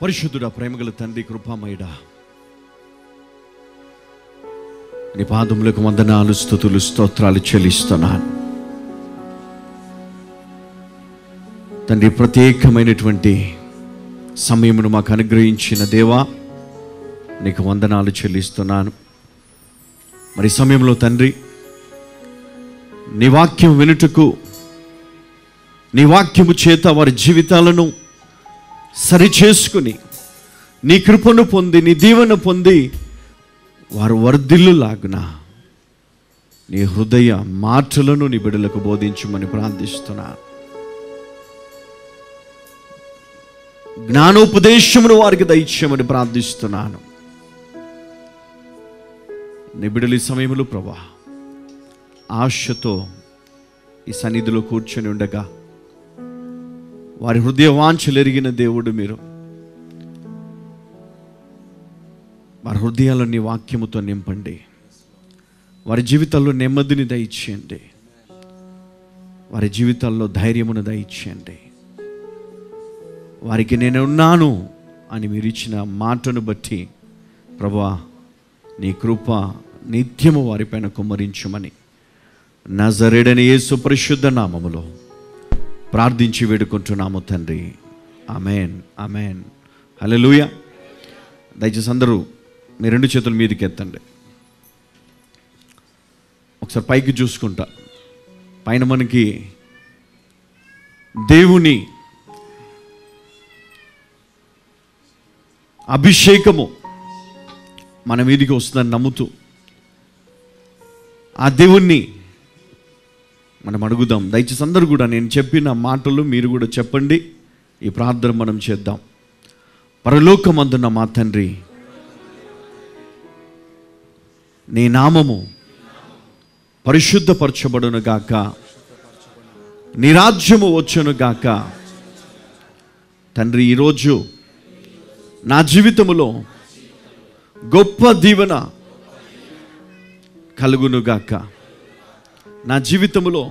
పరిశుద్ధుడా ప్రేమగల తండ్రి కృపామయుడా నీ పాదములకు వందనాలు స్థుతులు స్తోత్రాలు చెల్లిస్తున్నాను తండ్రి ప్రత్యేకమైనటువంటి సమయమును మాకు అనుగ్రహించిన దేవా నీకు వందనాలు చెల్లిస్తున్నాను మరి ఈ సమయంలో తండ్రి నీ వాక్యం వినుటకు నీ వాక్యము చేత వారి జీవితాలను సరిచేసుకుని నీ కృపను పొంది నీ దీవెన పొంది వారు వర్ధిల్లులాగున నీ హృదయ మాటలను నీ బిడ్డలకు బోధించమని ప్రార్థిస్తున్నాను జ్ఞానోపదేశమును వారికి దయచేయమని ప్రార్థిస్తున్నాను నీ బిడ్డలు ఈ సమయంలో ప్రభా ఆశతో ఈ సన్నిధిలో కూర్చొని ఉండగా వారి హృదయ వాంఛలు ఎరిగిన దేవుడు మీరు వారి హృదయాల్లో నీ వాక్యముతో నింపండి వారి జీవితాల్లో నెమ్మదిని దయచేయండి వారి జీవితాల్లో ధైర్యమును దయచేయండి వారికి నేను ఉన్నాను అని మీరు ఇచ్చిన మాటను బట్టి ప్రభా నీ కృప నిత్యము వారిపైన కుమ్మరించమని నజరేడని యేసు పరిశుద్ధ నామములో ప్రార్థించి వేడుకుంటున్నాము తండ్రి అమేన్ అమేన్ హల్లెలూయా దయచేసి అందరూ మీ రెండు చేతులు మీదకి ఎత్తండి ఒకసారి పైకి చూసుకుంటా పైన మనకి దేవుని అభిషేకము మన మీదికి వస్తుందని నమ్ముతూ ఆ దేవుణ్ణి మనం అడుగుదాం దయచేసి అందరూ కూడా నేను చెప్పిన మాటలు మీరు కూడా చెప్పండి ఈ ప్రార్థన మనం చేద్దాం పరలోకమందున్న మా తండ్రి నీ నామము పరిశుద్ధపరచబడును గాక నీ రాజ్యము వచ్చును గాక తండ్రి ఈరోజు నా జీవితములో గొప్ప దీవెన కలుగునుగాక నా జీవితములో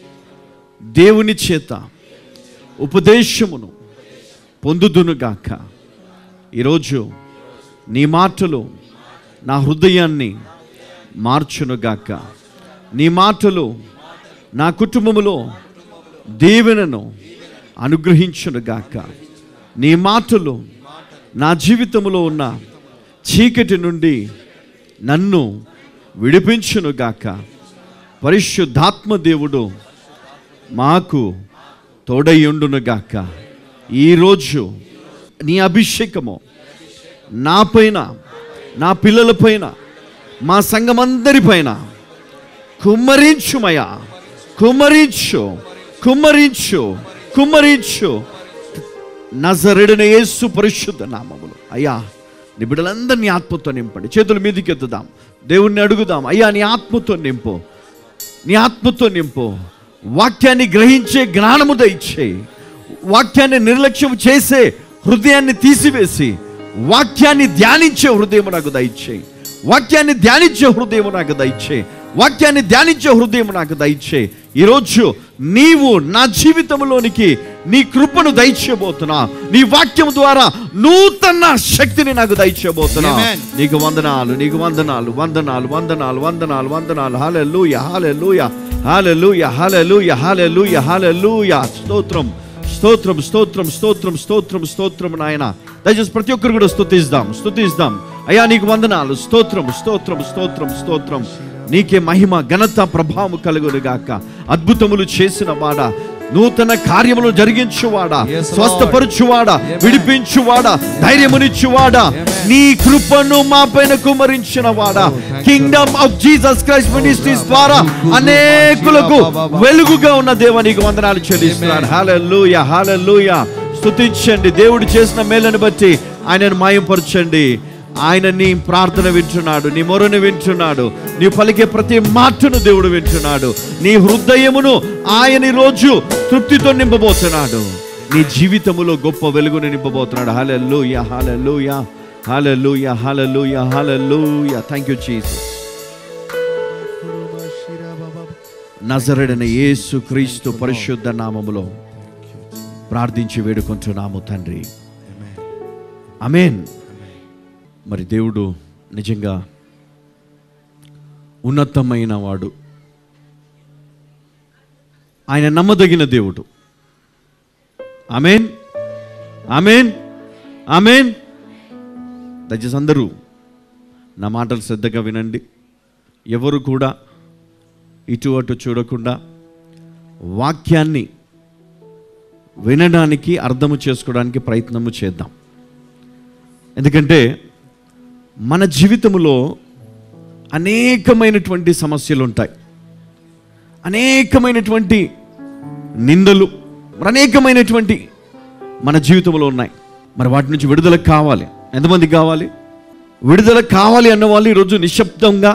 దేవుని చేత ఉపదేశమును పొందుదునుగాక ఈరోజు నీ మాటలు నా హృదయాన్ని మార్చునుగాక నీ మాటలు నా కుటుంబములో దీవెనను అనుగ్రహించునుగాక నీ మాటలు నా జీవితంలో ఉన్న చీకటి నుండి నన్ను విడిపించునుగాక పరిశుద్ధాత్మ దేవుడు మాకు తోడయ్యుండునుగాక ఈరోజు నీ అభిషేకము నా పైన నా పిల్లల పైన మా సంఘమందరి పైన కుమ్మరించుమయ్యా కుమ్మరించు కుమ్మరించు కుమ్మరించు నజరెడన యేసు పరిశుద్ధ నామములు అయ్యా నీ బిడ్డలందరినీ ఆత్మతో నింపండి చేతుల మీదకి ఎత్తుదాం దేవుణ్ణి అడుగుదాం అయ్యా నీ ఆత్మతో నింపు నీ ఆత్మతో నింపు వాక్యాన్ని గ్రహించే జ్ఞానము దయచేయి వాక్యాన్ని నిర్లక్ష్యం చేసే హృదయాన్ని తీసివేసి వాక్యాన్ని ధ్యానించే హృదయం నాకు దయచేయి వాక్యాన్ని ధ్యానించే హృదయం నాకు దయచేయి వాక్యాన్ని ధ్యానించే హృదయం నాకు దయచేయి ఈరోజు నీవు నా జీవితంలోనికి నీ కృపను దయచేయబోతున్నా నీ వాక్యం ద్వారా నూతన శక్తిని నాకు దయచేయబోతున్నా Amen. నీకు వందనాలు నీకు వందనాలు వందనాలు వందనాలు వందనాలు వందనాలు hallelujah hallelujah hallelujah hallelujah hallelujah hallelujah స్తోత్రం స్తోత్రం స్తోత్రం స్తోత్రం స్తోత్రం స్తోత్రం నాయన దయచేసి ప్రతి ఒక్కరు కూడా స్తుతిస్తాం స్తుతిస్తాం అయ్యా నీకు వందనాలు స్తోత్రం స్తోత్రం స్తోత్రం స్తోత్రం నీకే మహిమ ఘనత ప్రభావం కలుగును గాక అద్భుతములు చేసిన వాడా నూతన కార్యములు జరిగించువాడా Yes, Lord. స్వస్థపరచువాడా Amen. విడిపించువాడా ధైర్యమునిచ్చువాడా నీ కృపను మా పైన కుమరించిన వాడా Oh, thank you, kingdom of Jesus Christ ministries ద్వారా అనేకులకు వెలుగుగా ఉన్న దేవ నీకు వందనాలు చెల్లిస్తున్నాను Amen. హాలూయ హాలూయ స్తుతించండి దేవుడు చేసిన మేలను బట్టి ఆయనను మాయంపరచండి ఆయన నీ ప్రార్థన వింటున్నాడు నీ మొరను వింటున్నాడు నీ పలికే ప్రతి మాటను దేవుడు వింటున్నాడు నీ హృదయమును ఆయన ఈ రోజు తృప్తితో నింపబోతున్నాడు నీ జీవితములో గొప్ప వెలుగును నింపబోతున్నాడు hallelujah hallelujah hallelujah hallelujah hallelujah thank you Jesus నజరడన యేసు క్రీస్తు పరిశుద్ధ నామములో ప్రార్థించి వేడుకుంటున్నాము తండ్రి అమేన్ మరి దేవుడు నిజంగా ఉన్నతమైన వాడు ఆయన నమ్మదగిన దేవుడు అమేన్ అమేన్ అమేన్ దయచేసి అందరూ నా మాటలు శ్రద్ధగా వినండి ఎవరు కూడా ఇటు అటు చూడకుండా వాక్యాన్ని వినడానికి అర్థము చేసుకోవడానికి ప్రయత్నము చేద్దాం ఎందుకంటే మన జీవితంలో అనేకమైనటువంటి సమస్యలు ఉంటాయి అనేకమైనటువంటి నిందలు మరి అనేకమైనటువంటి మన జీవితంలో ఉన్నాయి మరి వాటి నుంచి విడుదల కావాలి ఎంతమందికి కావాలి విడుదల కావాలి అన్న వాళ్ళు ఈరోజు నిశ్శబ్దంగా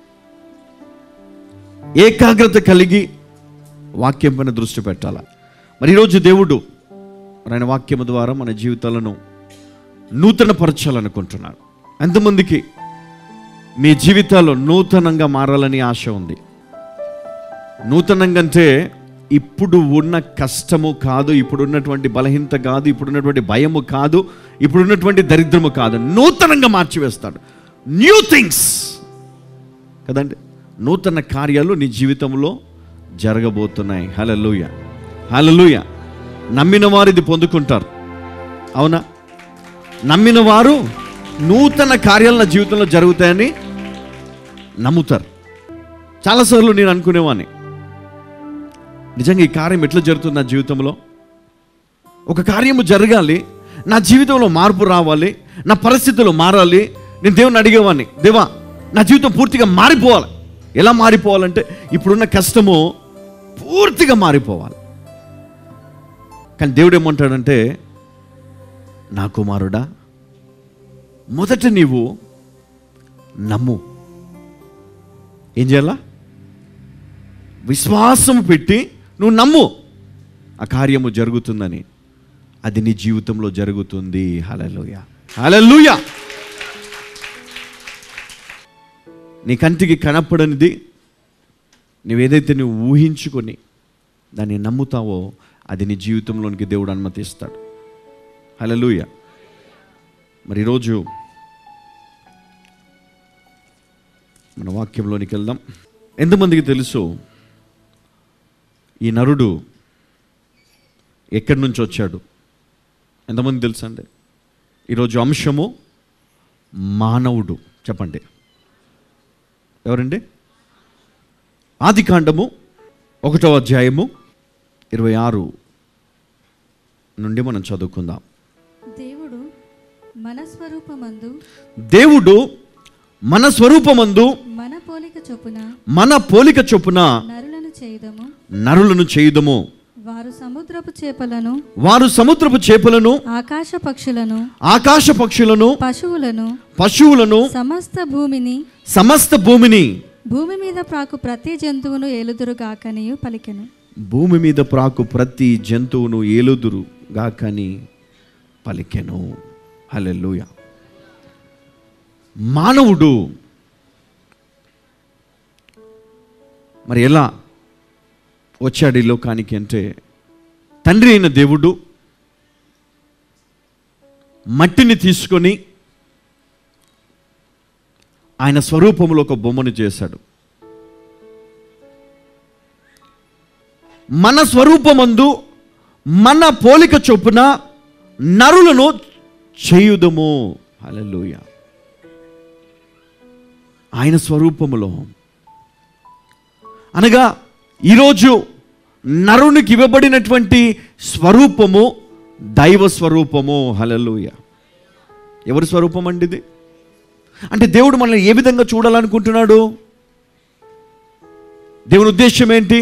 ఏకాగ్రత కలిగి వాక్యం పైన దృష్టి పెట్టాలి మరి ఈరోజు దేవుడు మరి ఆయన వాక్యము ద్వారా మన జీవితాలను నూతనపరచాలనుకుంటున్నాడు ఎంతమందికి మీ జీవితాల్లో నూతనంగా మారాలని ఆశ ఉంది నూతనంగా అంటే ఇప్పుడు ఉన్న కష్టము కాదు ఇప్పుడు ఉన్నటువంటి బలహీనత కాదు ఇప్పుడు ఉన్నటువంటి భయము కాదు ఇప్పుడు ఉన్నటువంటి దరిద్రము కాదు నూతనంగా మార్చివేస్తాడు న్యూ థింగ్స్ కదండి నూతన కార్యాలు నీ జీవితంలో జరగబోతున్నాయి హలలుయ హలలుయ నమ్మిన వారు ఇది పొందుకుంటారు అవునా నమ్మిన వారు నూతన కార్యాలు నా జీవితంలో జరుగుతాయని నమ్ముతారు చాలాసార్లు నేను అనుకునేవాడిని నిజంగా ఈ కార్యం ఎట్లా జరుగుతుంది నా జీవితంలో ఒక కార్యము జరగాలి నా జీవితంలో మార్పు రావాలి నా పరిస్థితులు మారాలి నేను దేవుని అడిగేవాడిని దేవా నా జీవితం పూర్తిగా మారిపోవాలి ఎలా మారిపోవాలంటే ఇప్పుడున్న కష్టము పూర్తిగా మారిపోవాలి కానీ దేవుడు ఏమంటాడంటే నా కుమారుడా మొదట నీవు నమ్ము ఏం చేయాలా విశ్వాసం పెట్టి నువ్వు నమ్ము ఆ కార్యము జరుగుతుందని అది నీ జీవితంలో జరుగుతుంది హలలుయ హలలుయ నీ కంటికి కనపడనిది నువ్వేదైతే నువ్వు ఊహించుకొని దాన్ని నమ్ముతావో అది నీ జీవితంలోనికి దేవుడు అనుమతిస్తాడు హలలుయ మరి ఈరోజు మన వాక్యంలోనికి వెళ్దాం ఎంతమందికి తెలుసు ఈ నరుడు ఎక్కడి నుంచి వచ్చాడు ఎంతమంది తెలుసు అండి ఈరోజు అంశము మానవుడు చెప్పండి ఎవరండి ఆది కాండము ఒకటో అధ్యాయము ఇరవై ఆరు నుండి మనం చదువుకుందాం దేవుడు మన స్వరూపమందు దేవుడు మన స్వరూపమందు మన పోలిక చొప్పున మన పోలిక చొప్పున నరులను చేయుదము నరులను చేయుదము వారు సముద్రపు చేపలను వారు సముద్రపు చేపలను ఆకాశ పక్షులను ఆకాశ పక్షులను పశువులను పశువులను సమస్త భూమిని సమస్త భూమిని భూమి మీద ప్రాకు ప్రతి జంతువును ఏలుదురుగాకనియు పలికెను భూమి మీద ప్రాకు ప్రతి జంతువును ఏలుదురు గాకని పలికెను హల్లెలూయ మానవుడు మరి ఎలా వచ్చాడు ఈ లోకానికి అంటే తండ్రి అయిన దేవుడు మట్టిని తీసుకొని ఆయన స్వరూపంలో ఒక బొమ్మను చేశాడు మన స్వరూపమందు మన పోలిక చొప్పున నరులను చేయుదము హల్లెలూయా ఆయన స్వరూపములో అనగా ఈరోజు నరునికి ఇవ్వబడినటువంటి స్వరూపము దైవ స్వరూపము హలలుయ ఎవరి స్వరూపం అండి ఇది అంటే దేవుడు మనల్ని ఏ విధంగా చూడాలనుకుంటున్నాడు దేవుని ఉద్దేశం ఏంటి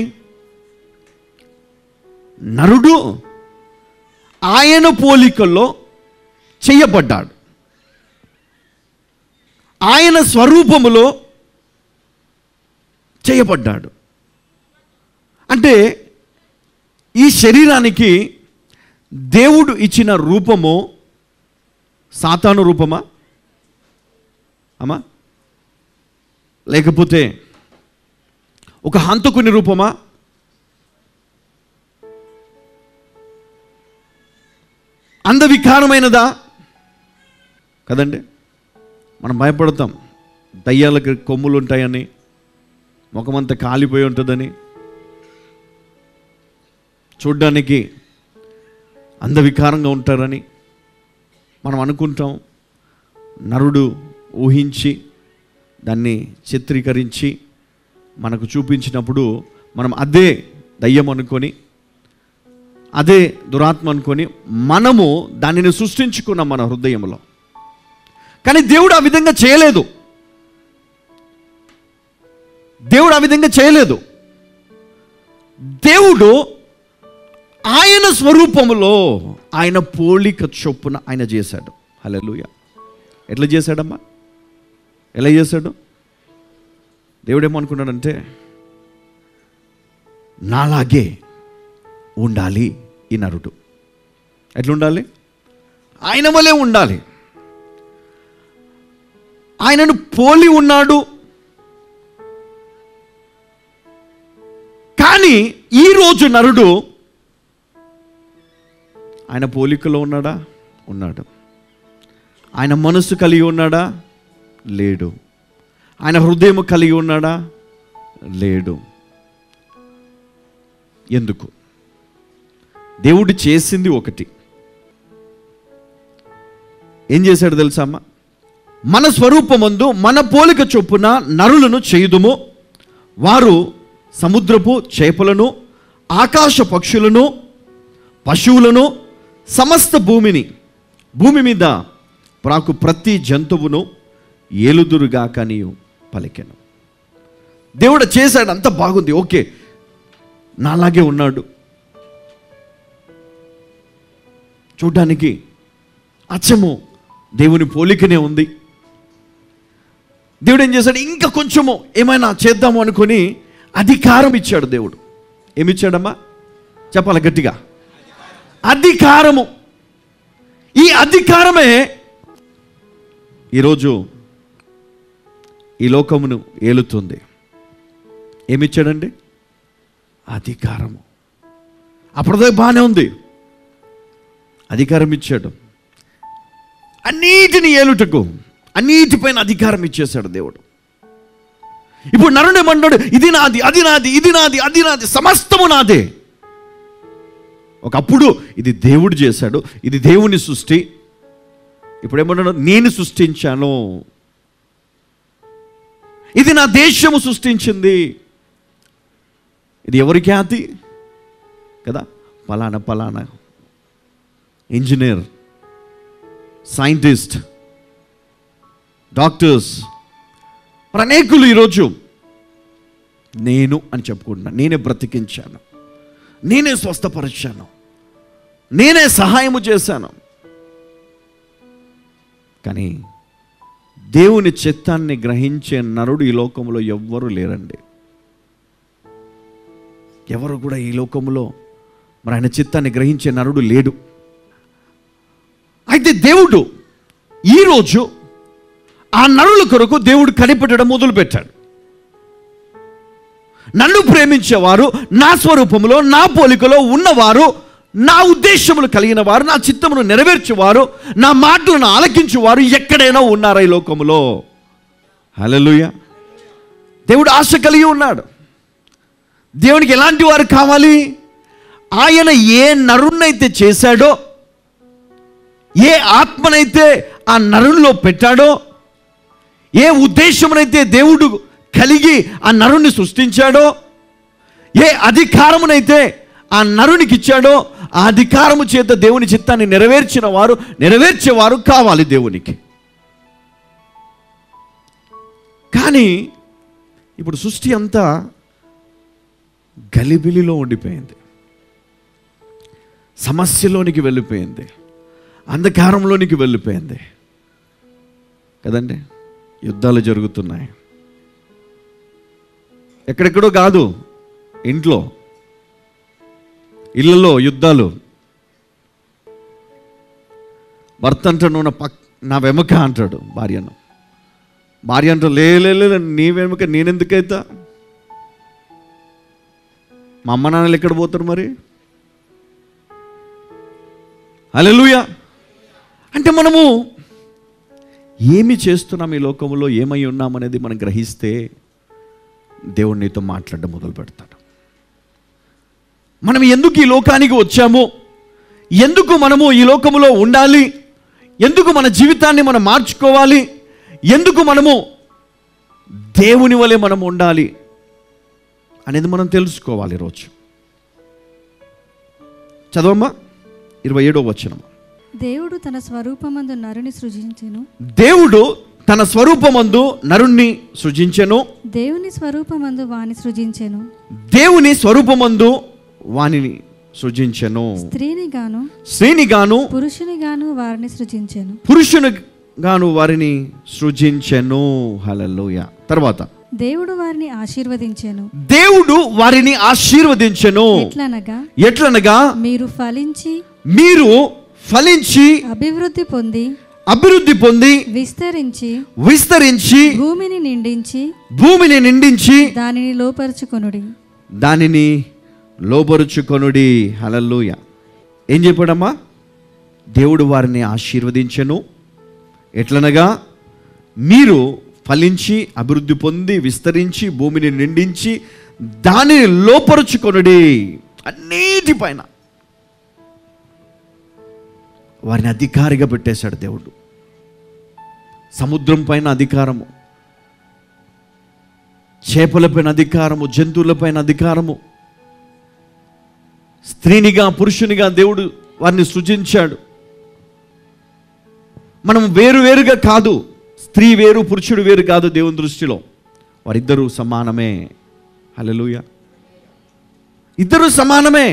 నరుడు ఆయన పోలికల్లో చేయబడ్డాడు ఆయన స్వరూపములో చేయబడ్డాడు అంటే ఈ శరీరానికి దేవుడు ఇచ్చిన రూపము సాతాను రూపమా అమ్మా లేకపోతే ఒక హంతకుని రూపమా అందవికారమైనదా కదండి మనం భయపడతాం దయ్యాలకు కొమ్ములు ఉంటాయని ముఖమంతా కాలిపోయి ఉంటుందని చూడ్డానికి అందవికారంగా ఉంటారని మనం అనుకుంటాం నరుడు ఊహించి దాన్ని చిత్రీకరించి మనకు చూపించినప్పుడు మనం అదే దయ్యం అనుకొని అదే దురాత్మ అనుకొని మనము దానిని సృష్టించుకున్నాం మన హృదయంలో కానీ దేవుడు ఆ విధంగా చేయలేదు దేవుడు ఆ విధంగా చేయలేదు దేవుడు ఆయన స్వరూపములో ఆయన పోలిక చొప్పున ఆయన చేశాడు హల్లెలూయా ఎట్లా చేశాడమ్మా ఎలా చేశాడు దేవుడు ఏమనుకున్నాడంటే నాలాగే ఉండాలి ఈ నరుడు ఎట్లా ఉండాలి ఆయన వలే ఉండాలి ఆయనను పోలి ఉన్నాడు కానీ ఈరోజు నరుడు ఆయన పోలికలో ఉన్నాడా ఉన్నాడు ఆయన మనసు కలిగి ఉన్నాడా లేడు ఆయన హృదయం కలిగి ఉన్నాడా లేడు ఎందుకు దేవుడు చేసింది ఒకటి ఏం చేశాడు తెలుసా అమ్మ మన స్వరూపమందు మన పోలిక చొప్పున నరులను చేయుదుము వారు సముద్రపు చేపలను ఆకాశ పక్షులను పశువులను సమస్త భూమిని భూమి మీద ప్రాకు ప్రతి జంతువును ఏలుదురుగా కనియు పలికెను దేవుడు చేశాడు అంత బాగుంది ఓకే నాలాగే ఉన్నాడు చూడ్డానికి అచ్చము దేవుని పోలికనే ఉంది దేవుడు ఏం చేశాడు ఇంకా కొంచెము ఏమైనా చేద్దాము అనుకొని అధికారం ఇచ్చాడు దేవుడు ఏమిచ్చాడమ్మా చెప్పాలి గట్టిగా అధికారము ఈ అధికారమే ఈరోజు ఈ లోకమును ఏలుతుంది ఏమిచ్చాడండి అధికారము అప్పటిదాకా బాగానే ఉంది అధికారం ఇచ్చాడు అన్నిటిని ఏలుటకు అన్నిటిపైన అధికారం ఇచ్చేశాడు దేవుడు ఇప్పుడు నరుడు ఏమన్నాడు ఇది నాది అది నాది ఇది నాది అది నాది సమస్తము నాదే ఒకప్పుడు ఇది దేవుడు చేశాడు ఇది దేవుని సృష్టి ఇప్పుడు ఏమన్నాడు నేను సృష్టించాను ఇది నా దేశము సృష్టించింది ఇది ఎవరి ఖ్యాతి కదా పలానా పలానా ఇంజనీర్ సైంటిస్ట్ డాక్టర్స్ మరి అనేకులు ఈరోజు నేను అని చెప్పుకుంటున్నాను నేనే బ్రతికించాను నేనే స్వస్థపరిచాను నేనే సహాయము చేశాను కానీ దేవుని చిత్తాన్ని గ్రహించే నరుడు ఈ లోకంలో ఎవ్వరూ లేరండి ఎవరు కూడా ఈ లోకంలో మరి ఆయన చిత్తాన్ని గ్రహించే నరుడు లేడు అయితే దేవుడు ఈరోజు ఆ నరుల కొరకు దేవుడు కనిపెట్టడం మొదలుపెట్టాడు నన్ను ప్రేమించేవారు నా స్వరూపములో నా పోలికలో ఉన్నవారు నా ఉద్దేశములు కలిగిన వారు నా చిత్తమును నెరవేర్చేవారు నా మాటలను ఆలకించేవారు ఎక్కడైనా ఉన్నారా ఈ లోకములో హల్లెలూయా దేవుడు ఆశ కలిగి ఉన్నాడు దేవునికి ఎలాంటి వారు కావాలి ఆయన ఏ నరుణ్ణైతే చేశాడో ఏ ఆత్మనైతే ఆ నరునిలో పెట్టాడో ఏ ఉద్దేశమునైతే దేవుడు కలిగి ఆ నరుణ్ణి సృష్టించాడో ఏ అధికారమునైతే ఆ నరునికి ఇచ్చాడో ఆ అధికారము చేత దేవుని చిత్తాన్ని నెరవేర్చిన వారు నెరవేర్చేవారు కావాలి దేవునికి కానీ ఇప్పుడు సృష్టి అంతా గలిబిలిలో ఉండిపోయింది సమస్యలోనికి వెళ్ళిపోయింది అంధకారంలోనికి వెళ్ళిపోయింది కదండి యుద్ధాలు జరుగుతున్నాయి ఎక్కడెక్కడో కాదు ఇంట్లో ఇళ్ళలో యుద్ధాలు భర్త అంటాడు "నువ్వు నా పక్ నా వెమక అంటాడు భార్యను భార్య అంటాడు "లే లే లే, నీ వెనుక నేనెందుకైతా మా అమ్మ నాన్నలు ఎక్కడ పోతారు మరి హల్లెలూయా అంటే మనము ఏమి చేస్తున్నాం ఈ లోకంలో ఏమై ఉన్నామనేది మనం గ్రహిస్తే దేవుడు నీతో మాట్లాడడం మొదలు పెడతాడు మనం ఎందుకు ఈ లోకానికి వచ్చాము ఎందుకు మనము ఈ లోకములో ఉండాలి ఎందుకు మన జీవితాన్ని మనం మార్చుకోవాలి ఎందుకు మనము దేవుని వలె మనం ఉండాలి అనేది మనం తెలుసుకోవాలి ఈరోజు చదవమ్మా ఇరవై ఏడో వచనము దేవుడు తన స్వరూపమందు నరుని సృజించెను దేవుడు తన స్వరూపమందు నరుణ్ణి సృజించెను దేవుని స్వరూపమందు వాని సృజించెను దేవుని స్వరూపమందు వానిని సృజించెను స్త్రీని గాను స్త్రీని గాను పురుషుని గాను వారిని సృజించెను పురుషుని గాను వారిని సృజించెను హలలోయ తర్వాత దేవుడు వారిని ఆశీర్వదించెను దేవుడు వారిని ఆశీర్వదించెను ఎట్లనగా ఎట్లనగా మీరు ఫలించి మీరు ఫలించి అభివృద్ధి పొంది అభివృద్ధి పొంది విస్తరించి విస్తరించి భూమిని నిండించి భూమిని నిండించి దానిని లోపరుచుకొనుడి దానిని లోబరుచుకొనుడి హలల్లుయ ఏం చెప్పాడమ్మా దేవుడు వారిని ఆశీర్వదించెను ఎట్లనగా మీరు ఫలించి అభివృద్ధి పొంది విస్తరించి భూమిని నిండించి దానిని లోపరుచుకొనుడి అన్నిటిపైన వారిని అధికారిగా పెట్టేశాడు దేవుడు సముద్రం పైన అధికారము చేపలపైన అధికారము జంతువులపైన అధికారము స్త్రీనిగా పురుషునిగా దేవుడు వారిని సృజించాడు మనం వేరు వేరుగా కాదు స్త్రీ వేరు పురుషుడు వేరు కాదు దేవుని దృష్టిలో వారిద్దరూ సమానమే హల్లెలూయ ఇద్దరు సమానమే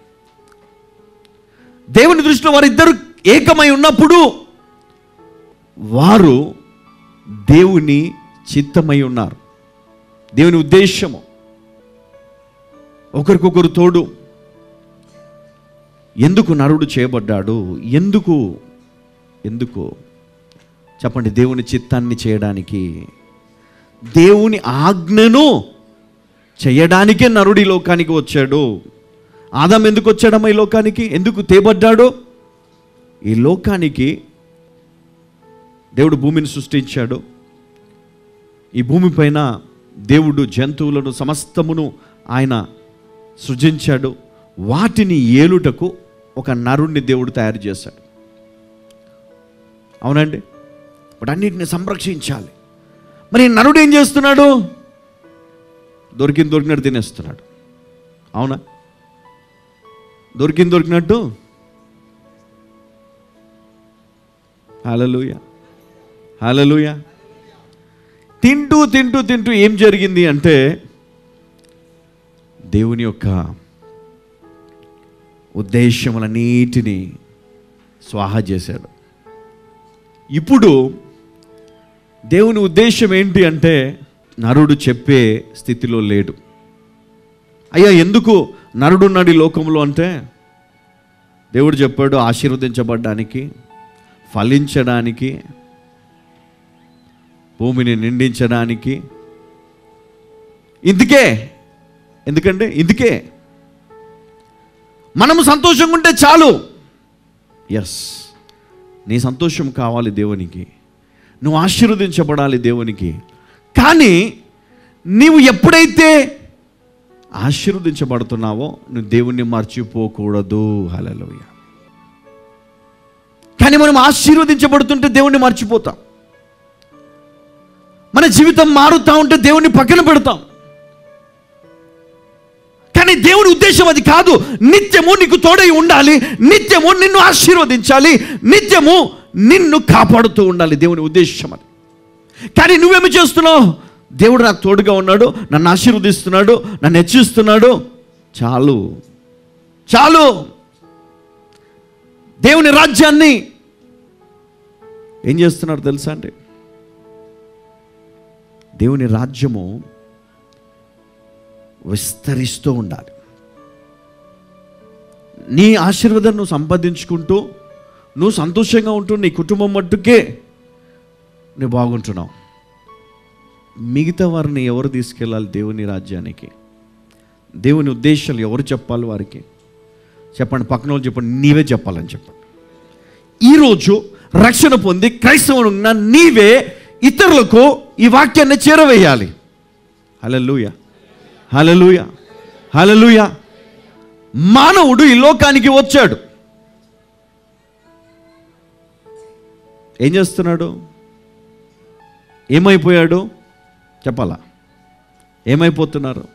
దేవుని దృష్టిలో వారిద్దరు ఏకమై ఉన్నప్పుడు వారు దేవుని చిత్తమై ఉన్నారు దేవుని ఉద్దేశము ఒకరికొకరు తోడు ఎందుకు నరుడు చేయబడ్డాడు ఎందుకు ఎందుకు చెప్పండి దేవుని చిత్తాన్ని చేయడానికి దేవుని ఆజ్ఞను చేయడానికే నరుడు ఈ లోకానికి వచ్చాడు ఆదాం ఎందుకు వచ్చాడమ్మా ఈ లోకానికి ఎందుకు తేబడ్డాడు ఈ లోకానికి దేవుడు భూమిని సృష్టించాడు ఈ భూమిపైన దేవుడు జంతువులను సమస్తమును ఆయన సృజించాడు వాటిని ఏలుటకు ఒక నరుణ్ణి దేవుడు తయారు చేశాడు అవునండి వాటన్నిటిని సంరక్షించాలి మరి ఈ నరుడు ఏం చేస్తున్నాడు దొరికింది దొరికినట్టు తినేస్తున్నాడు అవునా దొరికింది దొరికినట్టు హలలుయ హలలుయ తింటూ తింటూ తింటూ ఏం జరిగింది అంటే దేవుని యొక్క ఉద్దేశములన్నిటినీ స్వాహ చేశాడు ఇప్పుడు దేవుని ఉద్దేశం ఏంటి అంటే నరుడు చెప్పే స్థితిలో లేడు అయ్యా ఎందుకు నరుడున్నాడు ఈ లోకంలో అంటే దేవుడు చెప్పాడు ఆశీర్వదించబడ్డానికి ఫలించడానికి భూమిని నిండించడానికి ఇందుకే ఎందుకంటే ఇందుకే మనము సంతోషంగా ఉంటే చాలు ఎస్ నీ సంతోషం కావాలి దేవునికి నువ్వు ఆశీర్వదించబడాలి దేవునికి కానీ నీవు ఎప్పుడైతే ఆశీర్వదించబడుతున్నావో నువ్వు దేవుణ్ణి మర్చిపోకూడదు హలలోయ కానీ మనం ఆశీర్వదించబడుతుంటే దేవుణ్ణి మర్చిపోతాం మన జీవితం మారుతా ఉంటే దేవుణ్ణి పక్కన పెడతాం కానీ దేవుని ఉద్దేశం అది కాదు నిత్యము నీకు తోడై ఉండాలి నిత్యము నిన్ను ఆశీర్వదించాలి నిత్యము నిన్ను కాపాడుతూ ఉండాలి దేవుని ఉద్దేశం అది కానీ నువ్వేమి చేస్తున్నావు దేవుడు నాకు తోడుగా ఉన్నాడు నన్ను ఆశీర్వదిస్తున్నాడు నన్ను హెచ్చిస్తున్నాడు చాలు చాలు దేవుని రాజ్యాన్ని ఏం చేస్తున్నారు తెలుసా అంటే దేవుని రాజ్యము విస్తరిస్తూ ఉండాలి నీ ఆశీర్వాదం నువ్వు సంపాదించుకుంటూ నువ్వు సంతోషంగా ఉంటూ నీ కుటుంబం మట్టుకే నువ్వు బాగుంటున్నావు మిగతా వారిని ఎవరు తీసుకెళ్ళాలి దేవుని రాజ్యానికి దేవుని ఉద్దేశాలు ఎవరు చెప్పాలి వారికి చెప్పండి పక్కన వాళ్ళు చెప్పండి నీవే చెప్పాలని చెప్పండి ఈరోజు రక్షణ పొంది క్రైస్తవునున్న నీవే ఇతరులకు ఈ వాక్యాన్ని చేరవేయాలి హలలుయ హలలుయ హలలుయ మానవుడు ఈ లోకానికి వచ్చాడు ఏం చేస్తున్నాడు ఏమైపోయాడు చెప్పాలా ఏమైపోతున్నారు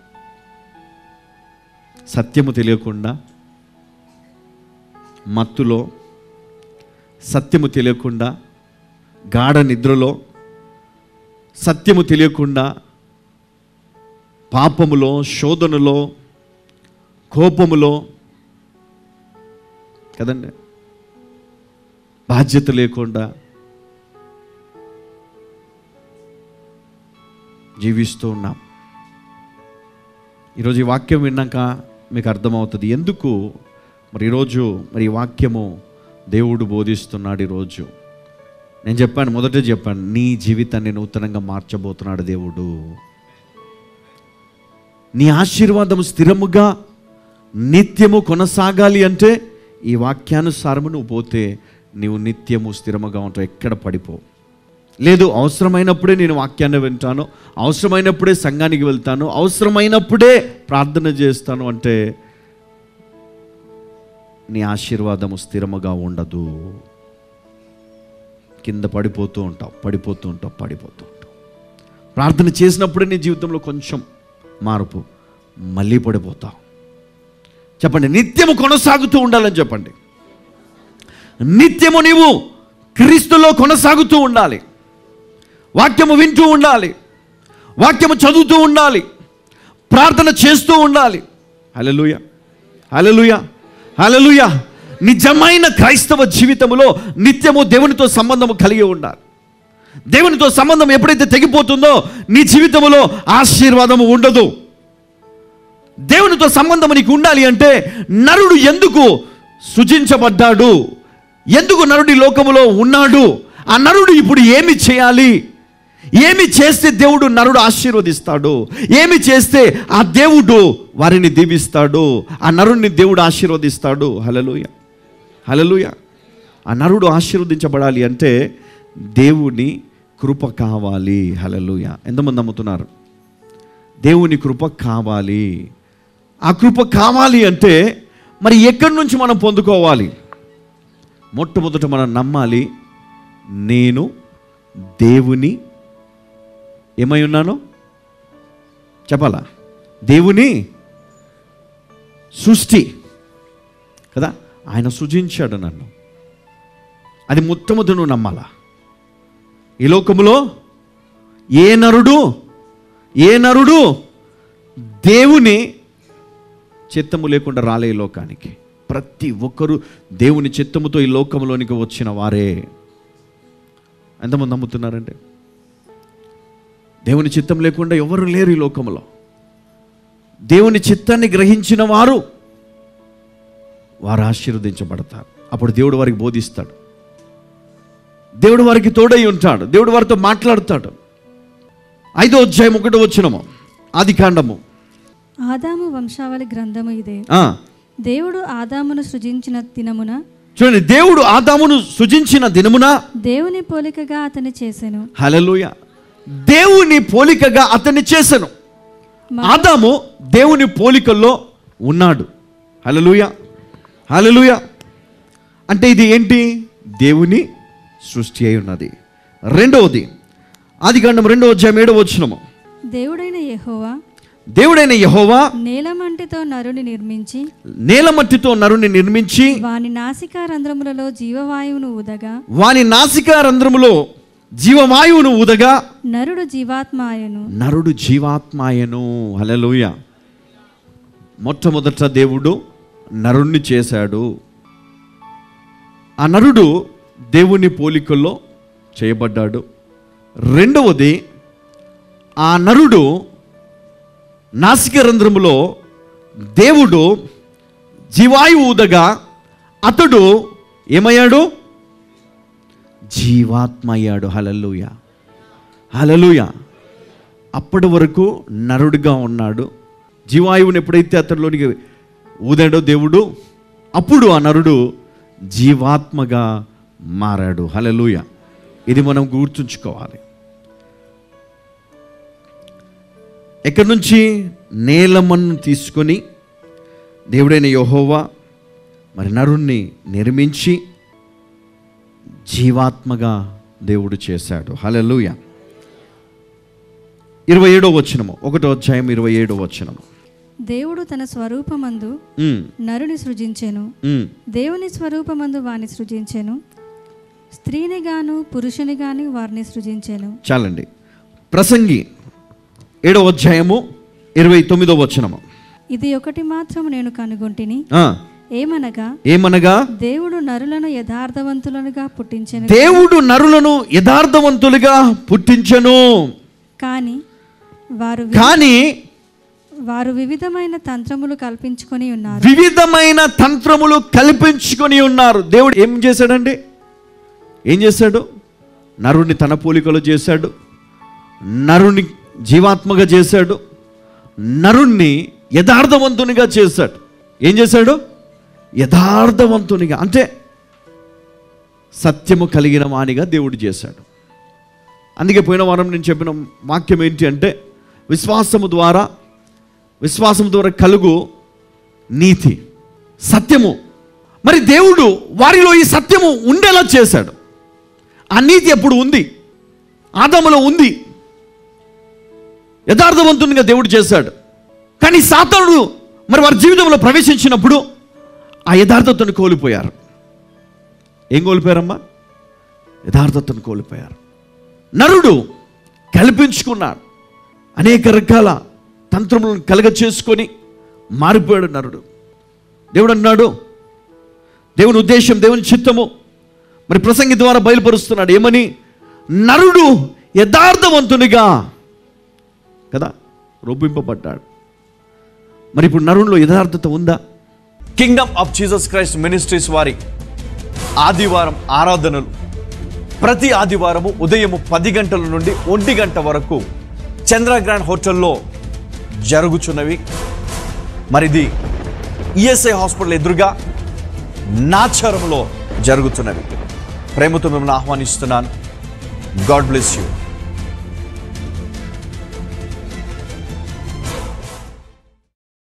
సత్యము తెలియకుండా మత్తులో సత్యము తెలియకుండా గాఢ నిద్రలో సత్యము తెలియకుండా పాపములో శోధనలో కోపములో కదండి బాధ్యత లేకుండా జీవిస్తూ ఉన్నాం ఈరోజు ఈ వాక్యం విన్నాక మీకు అర్థమవుతుంది ఎందుకు మరి ఈరోజు మరి ఈ వాక్యము దేవుడు బోధిస్తున్నాడు ఈరోజు నేను చెప్పాను మొదట చెప్పాను నీ జీవితాన్ని నూతనంగా మార్చబోతున్నాడు దేవుడు నీ ఆశీర్వాదం స్థిరముగా నిత్యము కొనసాగాలి అంటే ఈ వాక్యానుసారము నువ్వు పోతే నీవు నిత్యము స్థిరముగా ఉంటావు ఎక్కడ పడిపో లేదు అవసరమైనప్పుడే నేను వాక్యాన్ని వింటాను అవసరమైనప్పుడే సంఘానికి వెళ్తాను అవసరమైనప్పుడే ప్రార్థన చేస్తాను అంటే నీ ఆశీర్వాదము స్థిరముగా ఉండదు కింద పడిపోతూ ఉంటావు పడిపోతూ ఉంటావు పడిపోతూ ఉంటావు ప్రార్థన చేసినప్పుడే నీ జీవితంలో కొంచెం మార్పు మళ్ళీ పడిపోతావు చెప్పండి నిత్యము కొనసాగుతూ ఉండాలని చెప్పండి నిత్యము నీవు క్రీస్తులో కొనసాగుతూ ఉండాలి వాక్యము వింటూ ఉండాలి వాక్యము చదువుతూ ఉండాలి ప్రార్థన చేస్తూ ఉండాలి హలలుయ హలలుయ హలలుయ నిజమైన క్రైస్తవ జీవితంలో నిత్యము దేవునితో సంబంధము కలిగి ఉండాలి దేవునితో సంబంధం ఎప్పుడైతే తెగిపోతుందో నీ జీవితంలో ఆశీర్వాదము ఉండదు దేవునితో సంబంధం నీకు ఉండాలి అంటే నరుడు ఎందుకు సృజించబడ్డాడు ఎందుకు నరుడి లోకములో ఉన్నాడు ఆ నరుడు ఇప్పుడు ఏమి చేయాలి ఏమి చేస్తే దేవుడు నరుడు ఆశీర్వదిస్తాడు ఏమి చేస్తే ఆ దేవుడు వారిని దీవిస్తాడు ఆ నరుడిని దేవుడు ఆశీర్వదిస్తాడు హలలుయ హలలుయ ఆ నరుడు ఆశీర్వదించబడాలి అంటే దేవుని కృప కావాలి హలలుయ ఎంతమంది నమ్ముతున్నారు దేవుని కృప కావాలి ఆ కృప కావాలి అంటే మరి ఎక్కడి నుంచి మనం పొందుకోవాలి మొట్టమొదట మనం నమ్మాలి నేను దేవుని ఏమై ఉన్నాను చెప్పాలా దేవుని సృష్టి కదా ఆయన సృజించాడు నన్ను అది మొట్టమొదటి నువ్వు నమ్మాలా ఈ లోకములో ఏ నరుడు ఏ నరుడు దేవుని చిత్తము లేకుండా రాలే ఈ లోకానికి ప్రతి ఒక్కరూ దేవుని చిత్తముతో ఈ లోకంలోనికి వచ్చిన వారే ఎంతమంది నమ్ముతున్నారంటే దేవుని చిత్తం లేకుండా ఎవరు లేరు ఈ లోకంలో దేవుని చిత్తాన్ని గ్రహించిన వారు వారు ఆశీర్వదించబడతారు అప్పుడు దేవుడు వారికి బోధిస్తాడు దేవుడు వారికి తోడై ఉంటాడు దేవుడు వారితో మాట్లాడతాడు ఐదో అధ్యాయం ఒకటో వచ్చినము ఆది కాండము ఆదాము వంశావళి గ్రంథము ఇదే ఆ, దేవుడు ఆదామును సృజించిన దినమున చూడండి దేవుడు ఆదామును సృజించిన దినమున దేవుని పోలికగా అతని చేసెను హలలుయ దేవుని పోలికగా అతన్ని చేసెను ఆదాము దేవుని పోలికల్లో ఉన్నాడు హలలుయ హలలుయ అంటే ఇది ఏంటి దేవుని సృష్టి అయి ఉన్నది రెండవది ఆది కాండం రెండవ అధ్యాయం ఏడవ వచ్చినము దేవుడైన యెహోవా దేవుడైన యహోవా నేలమంటితో నరుని నిర్మించి నేలమట్టితో నరుని నిర్మించి వాని నాసికా రంధ్రములలో జీవవాయువును ఊదగా వాని నాసికా రంధ్రములో జీవవాయువును ఊదగా నరుడు జీవాత్మాయను నరుడు జీవాత్మాయను హలలుయ మొట్టమొదట దేవుడు నరుణ్ణి చేశాడు ఆ నరుడు దేవుని పోలికల్లో చేయబడ్డాడు రెండవది ఆ నరుడు నాసిక రంధ్రములో దేవుడు జీవాయు ఊదగా అతడు ఏమయ్యాడు జీవాత్మ అయ్యాడు హలలుయ హలలుయ అప్పటి వరకు నరుడిగా ఉన్నాడు జీవాయువుని ఎప్పుడైతే అతడిలోనికి ఊదాడో దేవుడు అప్పుడు ఆ నరుడు జీవాత్మగా మారాడు హలలుయ ఇది మనం గుర్తుంచుకోవాలి ఎక్కడి నుంచి నేలమన్ను తీసుకొని దేవుడైన యెహోవా మరి నరుణ్ణి నిర్మించి జీవాత్మగా దేవుడు చేశాడు హలలుయ ఇరవై ఏడో వచనము ఒకటో అధ్యాయం ఇరవై ఏడో వచనము దేవుడు తన స్వరూపమందు ఉమ్, నరుని సృజించెను ఉమ్. దేవుని స్వరూపమందు వాని సృజించెను స్త్రీని గాను పురుషుని గాని వారిని సృజించెను చాలండి ప్రసంగి ఏడో అధ్యాయము ఇరవై తొమ్మిదో వచనము ఇది ఒకటి మాత్రం నేను కనుగొంటిని ఆ, ఏమనగా ఏమనగా దేవుడు నరులను యథార్థవంతులనుగా పుట్టించెను దేవుడు నరులను యథార్థవంతులుగా పుట్టించను కానీ వారు వి- కానీ వారు వివిధమైన తంత్రములు కల్పించుకొని ఉన్నారు వివిధమైన తంత్రములు కల్పించుకొని ఉన్నారు దేవుడు ఏం చేశాడండి ఏం చేశాడు నరుని తన పోలికలో చేశాడు నరుని జీవాత్మగా చేశాడు నరుణ్ణి యథార్థవంతునిగా చేశాడు ఏం చేశాడు యథార్థవంతునిగా అంటే సత్యము కలిగిన వానిగా దేవుడు చేశాడు అందుకే పోయిన వారం నేను చెప్పిన వాక్యం ఏంటి అంటే విశ్వాసము ద్వారా విశ్వాసం ద్వారా కలుగు నీతి సత్యము మరి దేవుడు వారిలో ఈ సత్యము ఉండేలా చేశాడు ఆ నీతి ఎప్పుడు ఉంది ఆదములో ఉంది యథార్థవంతునిగా దేవుడు చేశాడు కానీ సాతానుడు మరి వారి జీవితంలో ప్రవేశించినప్పుడు ఆ యథార్థతను కోల్పోయారు ఏం కోల్పోయారమ్మా యథార్థతను కోల్పోయారు నరుడు కల్పించుకున్నాడు అనేక రకాల తంత్రములను కలగ చేసుకొని మారిపోయాడు నరుడు దేవుడు అన్నాడు దేవుని ఉద్దేశం దేవుని చిత్తము మరి ప్రసంగి ద్వారా బయలుపరుస్తున్నాడు ఏమని నరుడు యథార్థవంతునిగా కదా రూపింపబడ్డాడు మరి ఇప్పుడు నరునిలో యథార్థత ఉందా kingdom of Jesus Christ ministries వారి ఆదివారం ఆరాధనలు ప్రతి ఆదివారము ఉదయము పది గంటల నుండి ఒంటి గంట వరకు చంద్రగ్రాండ్ హోటల్లో జరుగుచున్నవి మరిది ఈఎస్ఐ హాస్పిటల్ ఎదురుగా నాచారంలో జరుగుతున్నవి ప్రేమతో మిమ్మల్ని ఆహ్వానిస్తున్నాను గాడ్ బ్లెస్ యూ